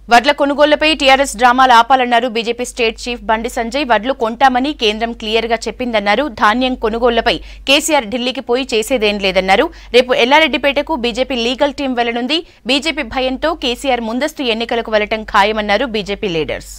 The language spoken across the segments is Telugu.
వడ్ల కొనుగోళ్లపై టీఆర్ఎస్ డ్రామాలు ఆపాలన్నారు BJP state chief Bandi Sanjay వడ్లు కొంటామని కేంద్రం క్లియర్ గా చెప్పిందన్నారు ధాన్యం కొనుగోళ్లపై కేసీఆర్ ఢిల్లీకి పోయి చేసేదేం లేదన్నారు రేపు ఎల్లారెడ్డిపేటకు బీజేపీ లీగల్ టీం వెళ్లనుంది బీజేపీ భయంతో కేసీఆర్ ముందస్తు ఎన్నికలకు వెళ్లటం ఖాయమన్నారు బీజేపీ లీడర్స్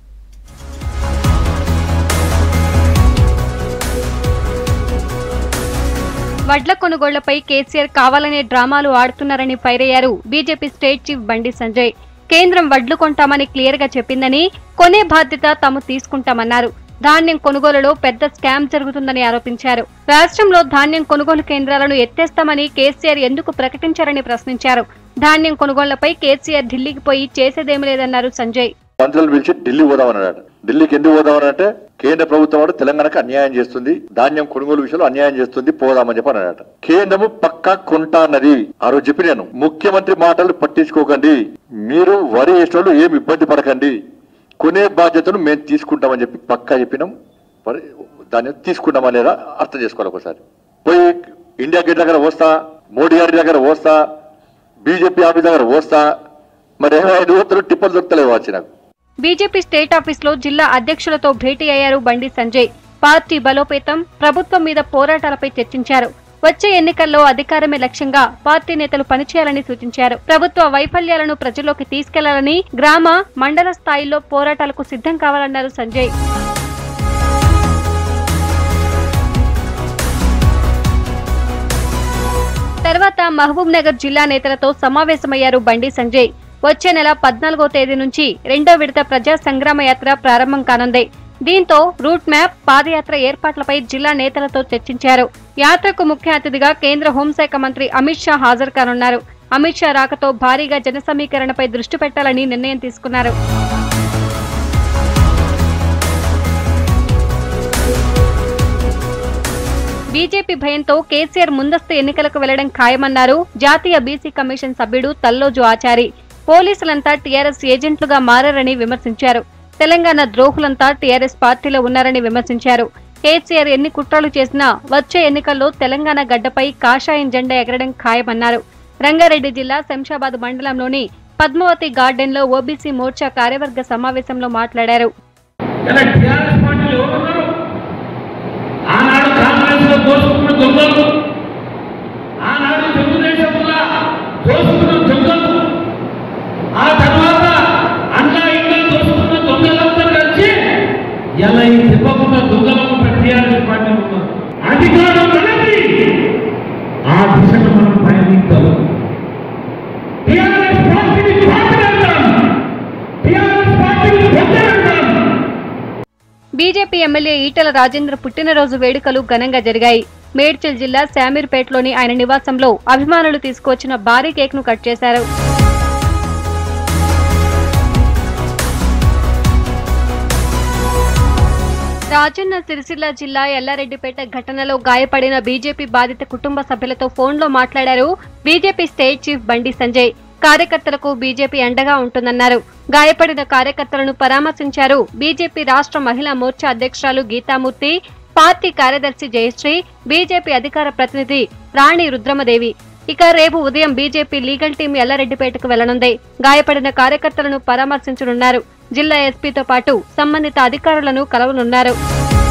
వడ్ల కొనుగోళ్లపై కేసీఆర్ కావాలనే డ్రామాలు ఆడుతున్నారని ఫైరయ్యారు BJP state chief Bandi Sanjay కేంద్రం వడ్లు కొంటామని క్లియర్ గా చెప్పిందని కొనే బాధ్యత తాము తీసుకుంటామన్నారు ధాన్యం కొనుగోలులో పెద్ద స్కామ్ జరుగుతుందని ఆరోపించారు రాష్ట్రంలో ధాన్యం కొనుగోలు కేంద్రాలను ఎత్తేస్తామని కేసీఆర్ ఎందుకు ప్రకటించారని ప్రశ్నించారు ధాన్యం కొనుగోళ్లపై కేసీఆర్ ఢిల్లీకి పోయి చేసేదేమీ లేదన్నారు సంజయ్ మంత్రులను పిలిచి ఢిల్లీ పోదామన్నాడు ఢిల్లీకి ఎందుకు పోదామని అంటే కేంద్ర ప్రభుత్వం వాడు తెలంగాణకు అన్యాయం చేస్తుంది ధాన్యం కొనుగోలు విషయంలో అన్యాయం చేస్తుంది పోదామని చెప్పి అన్నాడు కేంద్రము పక్కా కొంటా అన్నది ఆ రోజు చెప్పి నేను ముఖ్యమంత్రి మాటలు పట్టించుకోకండి మీరు వరి వేసిన ఏమి ఇబ్బంది పడకండి కొనే బాధ్యతను మేము తీసుకుంటామని చెప్పి పక్కా చెప్పినాం మరి దాన్ని తీసుకుంటామా లేదా అర్థం చేసుకోవాలి ఒకసారి పోయి ఇండియా గేట్ దగ్గర వస్తా మోడీ గారి దగ్గర వస్తా బీజేపీ ఆఫీస్ దగ్గర వస్తా మరి ఏమైనా పోతారు టిప్పలు దొరకలేవు వచ్చి నాకు బీజేపీ స్టేట్ ఆఫీసులో జిల్లా అధ్యక్షులతో భేటీ అయ్యారు బండి సంజయ్ పార్టీ బలోపేతం ప్రభుత్వం మీద పోరాటాలపై చర్చించారు వచ్చే ఎన్నికల్లో అధికారమే లక్ష్యంగా పార్టీ నేతలు పనిచేయాలని సూచించారు ప్రభుత్వ వైఫల్యాలను ప్రజల్లోకి తీసుకెళ్లాలని గ్రామ మండల స్థాయిల్లో పోరాటాలకు సిద్ధం కావాలన్నారు సంజయ్ తర్వాత మహబూబ్ నగర్ జిల్లా నేతలతో సమావేశమయ్యారు బండి సంజయ్ వచ్చే నెల పద్నాలుగో తేదీ నుంచి రెండో విడత ప్రజా సంగ్రామ యాత్ర ప్రారంభం కానుంది దీంతో రూట్ మ్యాప్ పాదయాత్ర ఏర్పాట్లపై జిల్లా నేతలతో చర్చించారు యాత్రకు ముఖ్య అతిథిగా కేంద్ర హోంశాఖ మంత్రి అమిత్ షా హాజరు కానున్నారు అమిత్ షా రాకతో భారీగా జన సమీకరణపై దృష్టి పెట్టాలని నిర్ణయం తీసుకున్నారు బీజేపీ భయంతో కేసీఆర్ ముందస్తు ఎన్నికలకు వెళ్లడం ఖాయమన్నారు జాతీయ బీసీ కమిషన్ సభ్యుడు తల్లోజు ఆచారి పోలీసులంతా టీఆర్ఎస్ ఏజెంట్లుగా మారారని విమర్శించారు తెలంగాణ ద్రోహులంతా టీఆర్ఎస్ పార్టీలో ఉన్నారని విమర్శించారు కేసీఆర్ ఎన్ని కుట్రలు చేసినా వచ్చే ఎన్నికల్లో తెలంగాణ గడ్డపై కాషాయం జెండా ఎగరడం ఖాయమన్నారు రంగారెడ్డి జిల్లా శంషాబాద్ మండలంలోని పద్మావతి గార్డెన్ లో ఓబీసీ మోర్చా కార్యవర్గ సమావేశంలో మాట్లాడారు ఇలా టీఆర్ఎస్ పార్టీలు ఎవరున్నారు ఆనాడు కాంగ్రెస్ లో దోసుకున్న దొంగలు ఆనాడు తెలుగుదేశంలో దోసుకున్న దొంగలు ఆ తర్వాత అన్నా ఇంకా దోసుకున్న దొంగలంతా కలిసి ఇలా ఈ తిప్పకుండా దొంగలను టీఆర్ఎస్ పార్టీ ఉన్నారు అధికారం అనేది ఆ దిశగా మనం పయనిద్దాం టీఆర్ఎస్ పార్టీని పార్టీ టీఆర్ఎస్ పార్టీని పొందనంటాం బీజేపీ ఎమ్మెల్యే ఈటల రాజేంద్ర పుట్టినరోజు వేడుకలు ఘనంగా జరిగాయి మేడ్చల్ జిల్లా శామీర్పేటలోని ఆయన నివాసంలో అభిమానులు తీసుకువచ్చిన భారీ కేక్ ను కట్ చేశారు రాజన్న సిరిసిల్ల జిల్లా ఎల్లారెడ్డిపేట ఘటనలో గాయపడిన బీజేపీ బాధిత కుటుంబ సభ్యులతో ఫోన్లో మాట్లాడారు BJP state chief Bandi Sanjay కార్యకర్తలకు బీజేపీ అండగా ఉంటుందన్నారు గాయపడిన కార్యకర్తలను పరామర్శించారు బీజేపీ రాష్ట్ర మహిళా మోర్చా అధ్యక్షురాలు గీతామూర్తి పార్టీ కార్యదర్శి జయశ్రీ బీజేపీ అధికార ప్రతినిధి రాణి రుద్రమదేవి ఇక రేపు ఉదయం బీజేపీ లీగల్ టీం ఎల్లారెడ్డిపేటకు వెళ్లనుంది గాయపడిన కార్యకర్తలను పరామర్శించనున్నారు జిల్లా ఎస్పీతో పాటు సంబంధిత అధికారులను కలవనున్నారు